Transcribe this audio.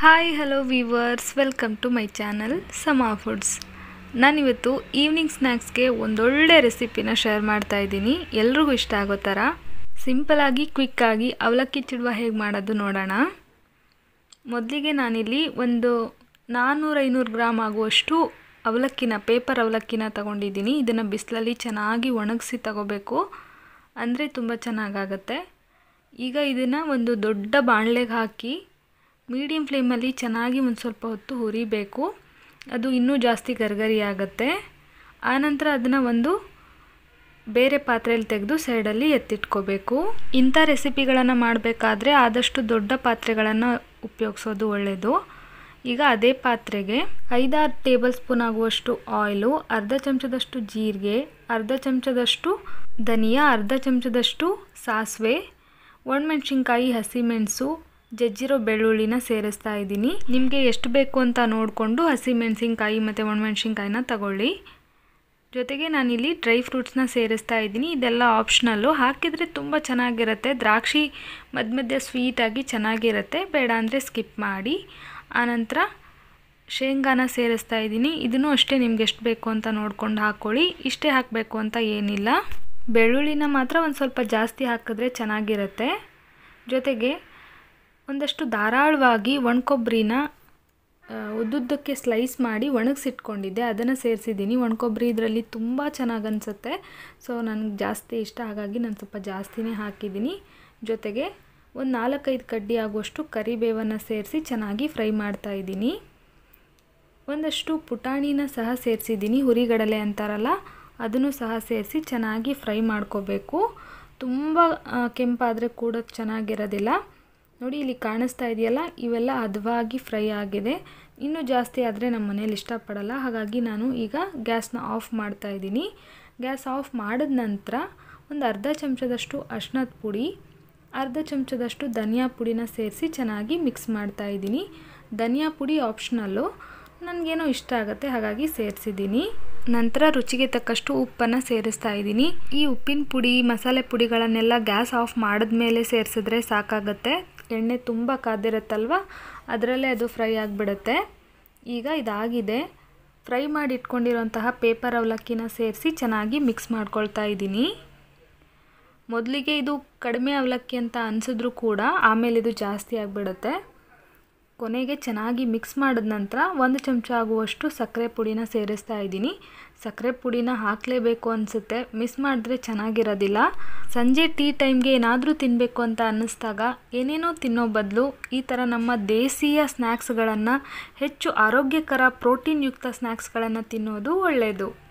hi hello viewers welcome to my channel Sama foods ನಾನಿವತ್ತು evening ಸ್ನ್ಯಾಕ್ಸ್ಗೆ ಒಂದೊಳ್ಳೆ ರೆಸಿಪಿನ ಶೇರ್ ಮಾಡ್ತಾ ಇದ್ದೀನಿ ಎಲ್ರಿಗೂ ಇಷ್ಟ ಆಗೋ ಥರ ಸಿಂಪಲಾಗಿ ಕ್ವಿಕ್ಕಾಗಿ ಅವಲಕ್ಕಿ ಚಿಡುವ ಹೇಗೆ ಮಾಡೋದು ನೋಡೋಣ ಮೊದಲಿಗೆ ನಾನಿಲ್ಲಿ ಒಂದು ನಾನ್ನೂರು ಐನೂರು ಗ್ರಾಮ್ ಆಗುವಷ್ಟು ಅವಲಕ್ಕಿನ ಪೇಪರ್ ಅವಲಕ್ಕಿನ ತಗೊಂಡಿದ್ದೀನಿ ಇದನ್ನು ಬಿಸಿಲಲ್ಲಿ ಚೆನ್ನಾಗಿ ಒಣಗಿಸಿ ತಗೋಬೇಕು ಅಂದರೆ ತುಂಬ ಚೆನ್ನಾಗಾಗತ್ತೆ ಈಗ ಇದನ್ನು ಒಂದು ದೊಡ್ಡ ಬಾಣಲೆಗೆ ಹಾಕಿ ಮೀಡಿಯಮ್ ಫ್ಲೇಮಲ್ಲಿ ಚೆನ್ನಾಗಿ ಒಂದು ಸ್ವಲ್ಪ ಹೊತ್ತು ಹುರಿಬೇಕು ಅದು ಇನ್ನೂ ಜಾಸ್ತಿ ಗರ್ಗರಿ ಆಗುತ್ತೆ ಆನಂತರ ಅದನ್ನು ಒಂದು ಬೇರೆ ಪಾತ್ರೆಯಲ್ಲಿ ತೆಗೆದು ಸೈಡಲ್ಲಿ ಎತ್ತಿಟ್ಕೋಬೇಕು ಇಂಥ ರೆಸಿಪಿಗಳನ್ನು ಮಾಡಬೇಕಾದ್ರೆ ಆದಷ್ಟು ದೊಡ್ಡ ಪಾತ್ರೆಗಳನ್ನು ಉಪಯೋಗಿಸೋದು ಒಳ್ಳೆಯದು ಈಗ ಅದೇ ಪಾತ್ರೆಗೆ ಐದಾರು ಟೇಬಲ್ ಸ್ಪೂನ್ ಆಗುವಷ್ಟು ಆಯಿಲು ಅರ್ಧ ಚಮಚದಷ್ಟು ಜೀರಿಗೆ ಅರ್ಧ ಚಮಚದಷ್ಟು ಧನಿಯಾ ಅರ್ಧ ಚಮಚದಷ್ಟು ಸಾಸಿವೆ ಒಣಮೆಣ್ಸಿನ್ಕಾಯಿ ಹಸಿಮೆಣಸು ಜಜ್ಜಿರೋ ಬೆಳ್ಳುಳ್ಳಿನ ಸೇರಿಸ್ತಾ ಇದ್ದೀನಿ ನಿಮಗೆ ಎಷ್ಟು ಬೇಕು ಅಂತ ನೋಡಿಕೊಂಡು ಹಸಿಮೆಣಸಿನ್ಕಾಯಿ ಮತ್ತು ಒಣಮೆಣ್ಸಿನ್ಕಾಯಿನ ತಗೊಳ್ಳಿ ಜೊತೆಗೆ ನಾನಿಲ್ಲಿ ಡ್ರೈ ಫ್ರೂಟ್ಸ್ನ ಸೇರಿಸ್ತಾ ಇದ್ದೀನಿ ಇದೆಲ್ಲ ಆಪ್ಷನಲ್ಲು ಹಾಕಿದರೆ ತುಂಬ ಚೆನ್ನಾಗಿರುತ್ತೆ ದ್ರಾಕ್ಷಿ ಮಧ್ಯ ಮಧ್ಯ ಸ್ವೀಟಾಗಿ ಚೆನ್ನಾಗಿರುತ್ತೆ ಬೇಡ ಅಂದರೆ ಸ್ಕಿಪ್ ಮಾಡಿ ಆನಂತರ ಶೇಂಗಾನ ಸೇರಿಸ್ತಾ ಇದ್ದೀನಿ ಇದನ್ನು ಅಷ್ಟೇ ನಿಮ್ಗೆ ಎಷ್ಟು ಬೇಕು ಅಂತ ನೋಡ್ಕೊಂಡು ಹಾಕ್ಕೊಳ್ಳಿ ಇಷ್ಟೇ ಹಾಕಬೇಕು ಅಂತ ಏನಿಲ್ಲ ಬೆಳ್ಳುಳ್ಳಿನ ಮಾತ್ರ ಒಂದು ಸ್ವಲ್ಪ ಜಾಸ್ತಿ ಹಾಕಿದ್ರೆ ಚೆನ್ನಾಗಿರುತ್ತೆ ಜೊತೆಗೆ ಒಂದಷ್ಟು ಧಾರಾಳವಾಗಿ ಒಣಕೊಬ್ಬರಿನ ಉದ್ದುದ್ದಕ್ಕೆ ಸ್ಲೈಸ್ ಮಾಡಿ ಒಣಗಿಸಿಟ್ಕೊಂಡಿದ್ದೆ ಅದನ್ನು ಸೇರಿಸಿದ್ದೀನಿ ಒಣಕೊಬ್ಬರಿ ಇದರಲ್ಲಿ ತುಂಬ ಚೆನ್ನಾಗಿ ಅನಿಸುತ್ತೆ ಸೊ ನನಗೆ ಜಾಸ್ತಿ ಇಷ್ಟ ಹಾಗಾಗಿ ನಾನು ಸ್ವಲ್ಪ ಜಾಸ್ತಿನೇ ಹಾಕಿದ್ದೀನಿ ಜೊತೆಗೆ ಒಂದು ನಾಲ್ಕೈದು ಕಡ್ಡಿ ಆಗುವಷ್ಟು ಕರಿಬೇವನ್ನು ಸೇರಿಸಿ ಚೆನ್ನಾಗಿ ಫ್ರೈ ಮಾಡ್ತಾ ಇದ್ದೀನಿ ಒಂದಷ್ಟು ಪುಟಾಣಿನ ಸಹ ಸೇರಿಸಿದ್ದೀನಿ ಹುರಿಗಡಲೆ ಅಂತಾರಲ್ಲ ಅದನ್ನು ಸಹ ಸೇರಿಸಿ ಚೆನ್ನಾಗಿ ಫ್ರೈ ಮಾಡ್ಕೋಬೇಕು ತುಂಬ ಕೆಂಪಾದರೆ ಕೂಡ ಚೆನ್ನಾಗಿರೋದಿಲ್ಲ ನೋಡಿ ಇಲ್ಲಿ ಕಾಣಿಸ್ತಾ ಇದೆಯಲ್ಲ ಇವೆಲ್ಲ ಹದವಾಗಿ ಫ್ರೈ ಆಗಿದೆ ಇನ್ನೂ ಜಾಸ್ತಿ ಆದರೆ ನಮ್ಮ ಮನೇಲಿ ಇಷ್ಟಪಡಲ್ಲ ಹಾಗಾಗಿ ನಾನು ಈಗ ಗ್ಯಾಸ್ನ ಆಫ್ ಮಾಡ್ತಾ ಇದ್ದೀನಿ ಗ್ಯಾಸ್ ಆಫ್ ಮಾಡಿದ ನಂತರ ಒಂದು ಅರ್ಧ ಚಮಚದಷ್ಟು ಅರ್ಶಿನದ ಪುಡಿ ಅರ್ಧ ಚಮಚದಷ್ಟು ಧನಿಯಾ ಪುಡಿನ ಸೇರಿಸಿ ಚೆನ್ನಾಗಿ ಮಿಕ್ಸ್ ಮಾಡ್ತಾ ಇದ್ದೀನಿ ಧನಿಯಾ ಪುಡಿ ಆಪ್ಷನಲ್ಲು ನನಗೇನೋ ಇಷ್ಟ ಆಗುತ್ತೆ ಹಾಗಾಗಿ ಸೇರಿಸಿದ್ದೀನಿ ನಂತರ ರುಚಿಗೆ ತಕ್ಕಷ್ಟು ಉಪ್ಪನ್ನು ಸೇರಿಸ್ತಾ ಇದ್ದೀನಿ ಈ ಉಪ್ಪಿನ ಪುಡಿ ಮಸಾಲೆ ಪುಡಿಗಳನ್ನೆಲ್ಲ ಗ್ಯಾಸ್ ಆಫ್ ಮಾಡಿದ್ಮೇಲೆ ಸೇರಿಸಿದ್ರೆ ಸಾಕಾಗುತ್ತೆ ಎಣ್ಣೆ ತುಂಬ ಕಾದಿರುತ್ತಲ್ವ ಅದರಲ್ಲೇ ಅದು ಫ್ರೈ ಆಗಿಬಿಡುತ್ತೆ ಈಗ ಇದಾಗಿದೆ ಫ್ರೈ ಮಾಡಿ ಇಟ್ಕೊಂಡಿರೋಂತಹ ಪೇಪರ್ ಅವಲಕ್ಕಿನ ಸೇರಿಸಿ ಚೆನ್ನಾಗಿ ಮಿಕ್ಸ್ ಮಾಡ್ಕೊಳ್ತಾ ಇದ್ದೀನಿ ಮೊದಲಿಗೆ ಇದು ಕಡಿಮೆ ಅವಲಕ್ಕಿ ಅಂತ ಅನಿಸಿದ್ರೂ ಕೂಡ ಆಮೇಲೆ ಇದು ಜಾಸ್ತಿ ಆಗಿಬಿಡುತ್ತೆ ಕೊನೆಗೆ ಚೆನ್ನಾಗಿ ಮಿಕ್ಸ್ ಮಾಡಿದ ನಂತರ ಒಂದು ಚಮಚ ಆಗುವಷ್ಟು ಸಕ್ಕರೆ ಪುಡಿನ ಸೇರಿಸ್ತಾ ಇದ್ದೀನಿ ಸಕ್ಕರೆ ಪುಡಿನ ಹಾಕಲೇಬೇಕು ಅನಿಸುತ್ತೆ ಮಿಸ್ ಮಾಡಿದ್ರೆ ಚೆನ್ನಾಗಿರೋದಿಲ್ಲ ಸಂಜೆ ಟೀ ಟೈಮ್ಗೆ ಏನಾದರೂ ತಿನ್ನಬೇಕು ಅಂತ ಅನ್ನಿಸ್ದಾಗ ಏನೇನೋ ತಿನ್ನೋ ಬದಲು ಈ ಥರ ನಮ್ಮ ದೇಶೀಯ ಸ್ನ್ಯಾಕ್ಸ್ಗಳನ್ನು ಹೆಚ್ಚು ಆರೋಗ್ಯಕರ ಪ್ರೋಟೀನ್ ಯುಕ್ತ ಸ್ನ್ಯಾಕ್ಸ್ಗಳನ್ನು ತಿನ್ನೋದು ಒಳ್ಳೆಯದು